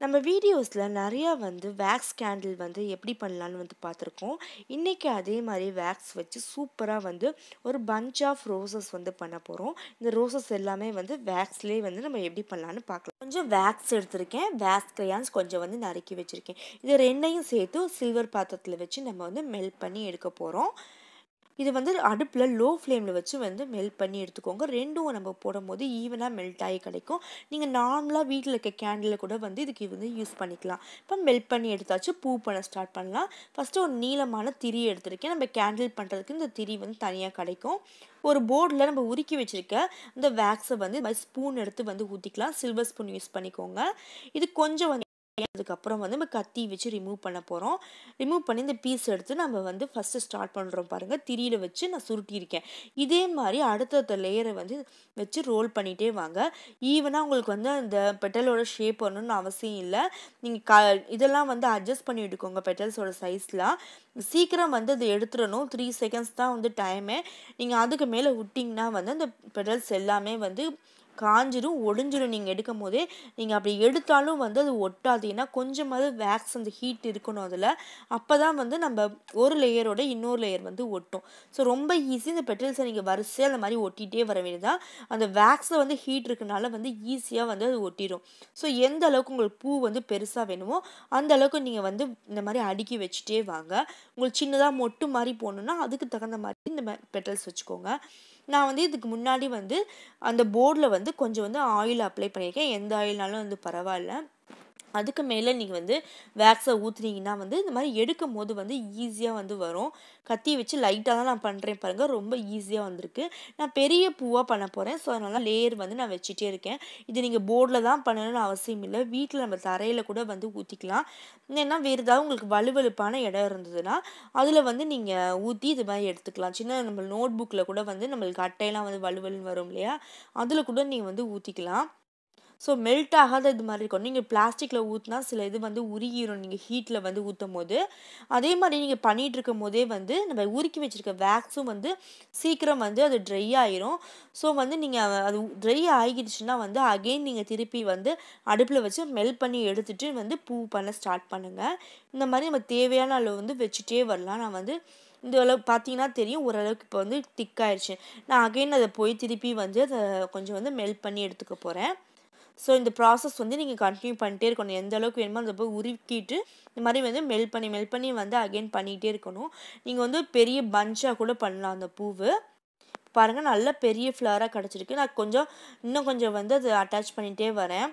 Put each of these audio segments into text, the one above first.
நம்ம வீடியோஸில் நிறையா வந்து வேக்ஸ் கேண்டில் வந்து எப்படி பண்ணலான்னு வந்து பார்த்துருக்கோம் இன்றைக்கி அதே மாதிரி வேக்ஸ் வச்சு சூப்பராக வந்து ஒரு பஞ்ச் ஆஃப் ரோசஸ் வந்து பண்ண போகிறோம் இந்த ரோசஸ் எல்லாமே வந்து வேக்ஸ்லேயே வந்து நம்ம எப்படி பண்ணலான்னு பார்க்கலாம் கொஞ்சம் வேக்ஸ் எடுத்திருக்கேன் வேக்ஸ் கிரையான்ஸ் கொஞ்சம் வந்து நறுக்கி வச்சுருக்கேன் இது ரெண்டையும் சேர்த்து சில்வர் பாத்திரத்தில் வச்சு நம்ம வந்து மெல்ட் பண்ணி எடுக்க போகிறோம் இது வந்து அடுப்பில் லோ ஃப்ளேமில் வச்சு வந்து மெல்ட் பண்ணி எடுத்துக்கோங்க ரெண்டும் நம்ம போடும்போது ஈவனாக மெல்ட் ஆகி கிடைக்கும் நீங்கள் நார்மலாக வீட்டில் இருக்க கேண்டில் கூட வந்து இதுக்கு வந்து யூஸ் பண்ணிக்கலாம் இப்போ மெல்ட் பண்ணி எடுத்தாச்சு பூ பண்ண ஸ்டார்ட் பண்ணலாம் ஃபஸ்ட்டு ஒரு நீளமான திரி எடுத்திருக்கேன் நம்ம கேண்டில் பண்ணுறதுக்கு இந்த திரி வந்து தனியாக கிடைக்கும் ஒரு போர்டில் நம்ம உருக்கி வச்சுருக்க அந்த வேக்ஸை வந்து ஸ்பூன் எடுத்து வந்து ஊற்றிக்கலாம் சில்வர் ஸ்பூன் யூஸ் பண்ணிக்கோங்க இது கொஞ்சம் வந்து அதுக்கப்புறம் வந்து நம்ம கத்தி வச்சு ரிமூவ் பண்ண போகிறோம் ரிமூவ் பண்ணி இந்த பீஸ் எடுத்து நம்ம வந்து ஃபஸ்ட்டு ஸ்டார்ட் பண்ணுறோம் பாருங்கள் திரியில் வச்சு நான் சுருட்டியிருக்கேன் இதே மாதிரி அடுத்தடுத்த லேயரை வந்து வச்சு ரோல் பண்ணிகிட்டே வாங்க ஈவனாக உங்களுக்கு வந்து அந்த பெட்டலோட ஷேப் வரணும்னு அவசியம் இல்லை நீங்கள் க இதெல்லாம் வந்து அட்ஜஸ்ட் பண்ணி எடுக்கோங்க பெட்டல்ஸோட சைஸ்லாம் சீக்கிரம் வந்து அதை எடுத்துடணும் த்ரீ செகண்ட்ஸ் தான் வந்து டைமே நீங்கள் அதுக்கு மேலே விட்டிங்கன்னா வந்து அந்த பெட்டல்ஸ் எல்லாமே வந்து காஞ்சிரும் ஒடிஞ்சிரும் நீங்கள் எடுக்கும் போதே நீங்கள் அப்படி எடுத்தாலும் வந்து அது ஒட்டாது ஏன்னா கொஞ்சமாவது வேக்ஸ் அந்த ஹீட் இருக்கணும் அதில் அப்போ தான் வந்து நம்ம ஒரு லேயரோட இன்னொரு லேயர் வந்து ஒட்டும் ஸோ ரொம்ப ஈஸி இந்த பெட்ரோல்ஸை நீங்கள் வரிசையாக அந்த மாதிரி ஒட்டிகிட்டே வர வேண்டியதான் அந்த வேக்ஸில் வந்து ஹீட் இருக்கனால வந்து ஈஸியாக வந்து அது ஒட்டிடும் ஸோ எந்த அளவுக்கு உங்களுக்கு பூ வந்து பெருசாக வேணுமோ அந்த அளவுக்கு நீங்கள் வந்து இந்த மாதிரி அடுக்கி வச்சுட்டே வாங்க உங்களுக்கு சின்னதாக மொட்டு மாதிரி போடணுன்னா அதுக்கு தகுந்த மாதிரி இந்த பெட்ரோல்ஸ் வச்சுக்கோங்க நான் வந்து இதுக்கு முன்னாடி வந்து அந்த போர்டில் வந்து கொஞ்சம் வந்து ஆயில் அப்ளை பண்ணியிருக்கேன் எந்த ஆயில்னாலும் வந்து பரவாயில்ல அதுக்கு மேலே நீங்கள் வந்து வேக்ஸை ஊற்றுனீங்கன்னா வந்து இந்த மாதிரி எடுக்கும் போது வந்து ஈஸியாக வந்து வரும் கத்தி வச்சு லைட்டாக தான் நான் பண்ணுறேன் பாருங்கள் ரொம்ப ஈஸியாக வந்திருக்கு நான் பெரிய பூவாக பண்ண போகிறேன் ஸோ அதனால் லேயர் வந்து நான் வச்சுட்டே இருக்கேன் இது நீங்கள் போர்டில் தான் பண்ணணும்னு அவசியம் இல்லை வீட்டில் நம்ம தரையில் கூட வந்து ஊற்றிக்கலாம் ஏன்னா வேறு ஏதாவது உங்களுக்கு வலுவலுப்பான இடம் இருந்ததுன்னா அதில் வந்து நீங்கள் ஊற்றி இது மாதிரி எடுத்துக்கலாம் சின்ன நம்ம நோட் புக்கில் கூட வந்து நம்மளுக்கு அட்டையெல்லாம் வந்து வலுவலுன்னு வரும் இல்லையா அதில் கூட நீங்கள் வந்து ஊற்றிக்கலாம் ஸோ மெல்ட் ஆகாத இது மாதிரி இருக்கும் நீங்கள் பிளாஸ்டிக்கில் ஊற்றினா சில இது வந்து உருகிரும் நீங்கள் ஹீட்டில் வந்து ஊற்றும் போது அதே மாதிரி நீங்கள் பண்ணிகிட்டு இருக்கும் போதே வந்து நம்ம உருக்கி வச்சுருக்க வேக்ஸும் வந்து சீக்கிரம் வந்து அது ட்ரை ஆயிரும் ஸோ வந்து நீங்கள் அது ட்ரை ஆகிடுச்சுன்னா வந்து அகெயின் நீங்கள் திருப்பி வந்து அடுப்பில் வச்சு மெல்ட் பண்ணி எடுத்துகிட்டு வந்து பூ பண்ண ஸ்டார்ட் பண்ணுங்கள் இந்த மாதிரி நம்ம தேவையான அளவு வந்து வச்சுட்டே வரலாம் நான் வந்து இந்த அளவுக்கு பார்த்தீங்கன்னா தெரியும் ஓரளவுக்கு இப்போ வந்து திக்காயிடுச்சு நான் அகைன் அதை போய் திருப்பி வந்து அதை கொஞ்சம் வந்து மெல்ட் பண்ணி எடுத்துக்க போகிறேன் ஸோ இந்த ப்ராசஸ் வந்து நீங்கள் கண்டினியூ பண்ணிட்டே இருக்கணும் எந்த அளவுக்கு வேணுமோ அதை போய் உருக்கிட்டு இந்த மாதிரி வந்து மெல் பண்ணி மெல் பண்ணி வந்து அகைன் பண்ணிகிட்டே இருக்கணும் நீங்கள் வந்து பெரிய பஞ்சாக கூட பண்ணலாம் அந்த பூவு பாருங்கள் நல்ல பெரிய ஃப்ளவராக கிடச்சிருக்கு நான் கொஞ்சம் இன்னும் கொஞ்சம் வந்து அதை அட்டாச் பண்ணிகிட்டே வரேன்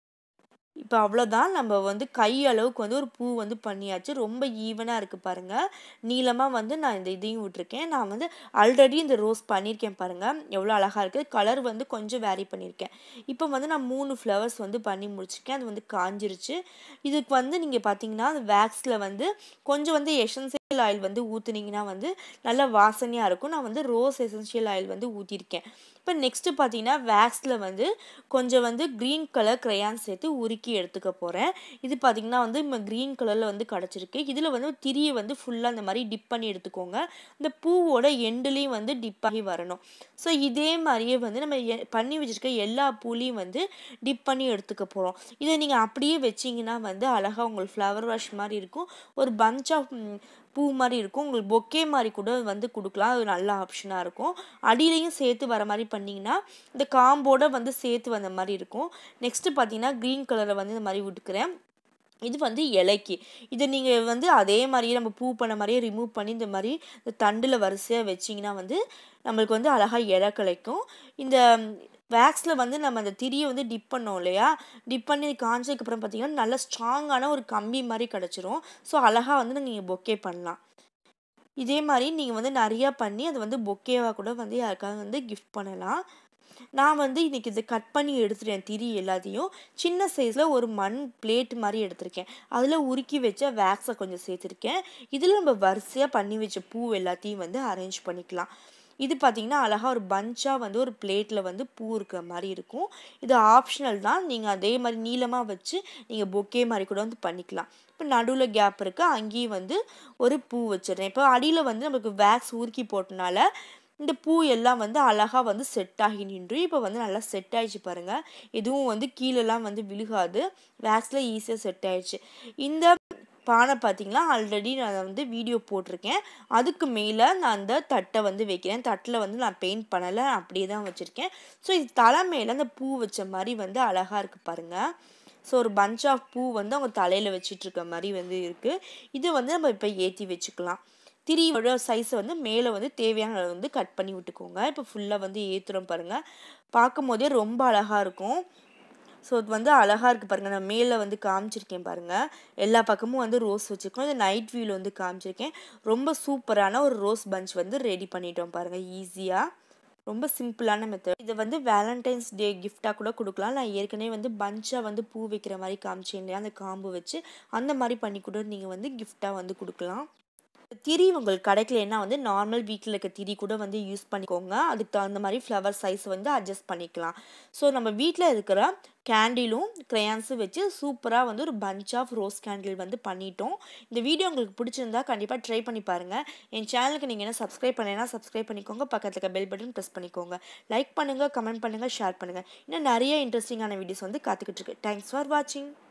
இப்போ அவ்வளோதான் நம்ம வந்து கை அளவுக்கு வந்து ஒரு பூ வந்து பண்ணியாச்சு ரொம்ப ஈவனாக இருக்குது பாருங்கள் நீளமாக வந்து நான் இந்த இதையும் விட்டுருக்கேன் நான் வந்து ஆல்ரெடி இந்த ரோஸ் பண்ணியிருக்கேன் பாருங்கள் எவ்வளோ அழகாக இருக்குது கலர் வந்து கொஞ்சம் வேரி பண்ணியிருக்கேன் இப்போ வந்து நான் மூணு ஃப்ளவர்ஸ் வந்து பண்ணி முடிச்சிருக்கேன் அது வந்து காஞ்சிருச்சு இதுக்கு வந்து நீங்கள் பார்த்தீங்கன்னா அந்த வேக்ஸில் வந்து கொஞ்சம் வந்து எசென்சியல் ஆயில் வந்து ஊற்றுனீங்கன்னா வந்து நல்லா வாசனையாக இருக்கும் நான் வந்து ரோஸ் எசென்ஷியல் ஆயில் வந்து ஊற்றிருக்கேன் இப்போ நெக்ஸ்ட்டு பார்த்தீங்கன்னா வேக்ஸில் வந்து கொஞ்சம் வந்து க்ரீன் கலர் க்ரையான் சேர்த்து உருக்கி எடுத்துக்க போகிறேன் இது பார்த்திங்கன்னா வந்து இப்போ க்ரீன் கலரில் வந்து கிடச்சிருக்கு இதில் வந்து திரியை வந்து ஃபுல்லாக அந்த மாதிரி டிப் பண்ணி எடுத்துக்கோங்க இந்த பூவோட எண்டுலேயும் வந்து டிப் ஆகி வரணும் ஸோ இதே மாதிரியே வந்து நம்ம பண்ணி வச்சுருக்க எல்லா பூலையும் வந்து டிப் பண்ணி எடுத்துக்க போகிறோம் இதை நீங்கள் அப்படியே வச்சிங்கன்னா வந்து அழகாக உங்களுக்கு ஃப்ளவர் வாஷ் மாதிரி இருக்கும் ஒரு பஞ்ச் ஆஃப் பூ மாதிரி இருக்கும் உங்களுக்கு பொக்கே மாதிரி கூட வந்து கொடுக்கலாம் அது நல்ல ஆப்ஷனாக இருக்கும் அடியிலையும் சேர்த்து வர மாதிரி பண்ணிங்கன்னா இந்த காம்போட வந்து சேர்த்து வந்த மாதிரி இருக்கும் நெக்ஸ்ட்டு பார்த்தீங்கன்னா க்ரீன் கலரில் வந்து இந்த மாதிரி விட்டுக்கிறேன் இது வந்து இலைக்கு இதை நீங்கள் வந்து அதே மாதிரியே நம்ம பூ பண்ண மாதிரியே ரிமூவ் பண்ணி இந்த மாதிரி இந்த தண்டில் வரிசையாக வச்சிங்கன்னா வந்து நம்மளுக்கு வந்து அழகாக இலை கிடைக்கும் இந்த வேக்ஸில் வந்து நம்ம அந்த திரியை வந்து டிப் பண்ணோம் இல்லையா டிப் பண்ணி காஞ்சதுக்கப்புறம் பார்த்திங்கன்னா நல்ல ஸ்ட்ராங்கான ஒரு கம்பி மாதிரி கிடச்சிரும் ஸோ அழகாக வந்து நீங்கள் பொக்கே பண்ணலாம் இதே மாதிரி நீங்கள் வந்து நிறையா பண்ணி அதை வந்து பொக்கேவாக கூட வந்து யாருக்காவது வந்து கிஃப்ட் பண்ணலாம் நான் வந்து இன்றைக்கி இதை கட் பண்ணி எடுத்துட்டேன் திரி எல்லாத்தையும் சின்ன சைஸில் ஒரு மண் பிளேட் மாதிரி எடுத்திருக்கேன் அதில் உருக்கி வச்ச வேக்ஸை கொஞ்சம் சேர்த்துருக்கேன் இதில் நம்ம வரிசையாக பண்ணி வச்ச பூ எல்லாத்தையும் வந்து அரேஞ்ச் பண்ணிக்கலாம் இது பார்த்திங்கன்னா அழகாக ஒரு பஞ்சாக வந்து ஒரு பிளேட்டில் வந்து பூ இருக்கிற மாதிரி இருக்கும் இது ஆப்ஷனல் தான் நீங்கள் அதே மாதிரி நீளமாக வச்சு நீங்கள் பொக்கே மாதிரி கூட வந்து பண்ணிக்கலாம் இப்போ நடுவில் கேப் இருக்குது அங்கேயும் வந்து ஒரு பூ வச்சிடுறேன் இப்போ அடியில் வந்து நமக்கு வேக்ஸ் ஊருக்கி போட்டனால இந்த பூ எல்லாம் வந்து அழகாக வந்து செட் ஆகி நின்று இப்போ வந்து நல்லா செட் ஆயிடுச்சு பாருங்கள் எதுவும் வந்து கீழெல்லாம் வந்து விழுகாது வேக்ஸில் ஈஸியாக செட் ஆயிடுச்சு இந்த பானை பார்த்தீங்களா ஆல்ரெடி நான் வந்து வீடியோ போட்டிருக்கேன் அதுக்கு மேலே நான் அந்த தட்டை வந்து வைக்கிறேன் தட்டில் வந்து நான் பெயிண்ட் பண்ணலை அப்படியே தான் வச்சுருக்கேன் ஸோ இது தலை மேலே அந்த பூ வச்ச மாதிரி வந்து அழகாக இருக்குது பாருங்கள் ஸோ ஒரு பஞ்ச் ஆஃப் பூ வந்து அவங்க தலையில் வச்சிட்டு இருக்க மாதிரி வந்து இருக்குது இது வந்து நம்ம இப்போ ஏற்றி வச்சுக்கலாம் திரியோட சைஸை வந்து மேலே வந்து தேவையான அளவு வந்து கட் பண்ணி விட்டுக்கோங்க இப்போ ஃபுல்லாக வந்து ஏற்றுறோம் பாருங்கள் பார்க்கும் போதே ரொம்ப அழகாக இருக்கும் ஸோ இது வந்து அழகாக இருக்குது பாருங்கள் நான் மேலே வந்து காமிச்சிருக்கேன் பாருங்கள் எல்லா பக்கமும் வந்து ரோஸ் வச்சுருக்கோம் இது நைட் வியூவில் வந்து காமிச்சிருக்கேன் ரொம்ப சூப்பரான ஒரு ரோஸ் பஞ்ச் வந்து ரெடி பண்ணிட்டோம் பாருங்கள் ஈஸியாக ரொம்ப சிம்பிளான மெத்தட் இதை வந்து வேலண்டைன்ஸ் டே கிஃப்டாக கூட கொடுக்கலாம் நான் ஏற்கனவே வந்து பஞ்சாக வந்து பூ வைக்கிற மாதிரி காமிச்சேன் இல்லையா அந்த காம்பு வச்சு அந்த மாதிரி பண்ணி கூட நீங்கள் வந்து கிஃப்டாக வந்து கொடுக்கலாம் திரி உங்களுக்கு கிடைக்கலன்னா வந்து நார்மல் வீட்டில் இருக்க திரி கூட வந்து யூஸ் பண்ணிக்கோங்க அதுக்கு தகுந்த மாதிரி ஃப்ளவர் சைஸ் வந்து அட்ஜஸ்ட் பண்ணிக்கலாம் ஸோ நம்ம வீட்டில் இருக்கிற கேண்டிலும் க்ரையான்ஸும் வச்சு சூப்பராக வந்து ஒரு பஞ்ச் ஆஃப் ரோஸ் கேண்டில் வந்து பண்ணிட்டோம் இந்த வீடியோ உங்களுக்கு பிடிச்சிருந்தா கண்டிப்பாக ட்ரை பண்ணி பாருங்கள் என் சேனலுக்கு நீங்கள் என்ன சப்ஸ்கிரைப் பண்ணலைன்னா சப்ஸ்கிரைப் பண்ணிக்கோங்க பக்கத்தில் இருக்க பெல் பட்டன் ப்ரெஸ் பண்ணிக்கோங்க லைக் பண்ணுங்கள் கமெண்ட் பண்ணுங்கள் ஷேர் பண்ணுங்கள் இன்னும் நிறைய இன்ட்ரெஸ்டிங்கான வீடியோஸ் வந்து காத்துக்கிட்டு இருக்கு தேங்க்ஸ் ஃபார் வாட்சிங்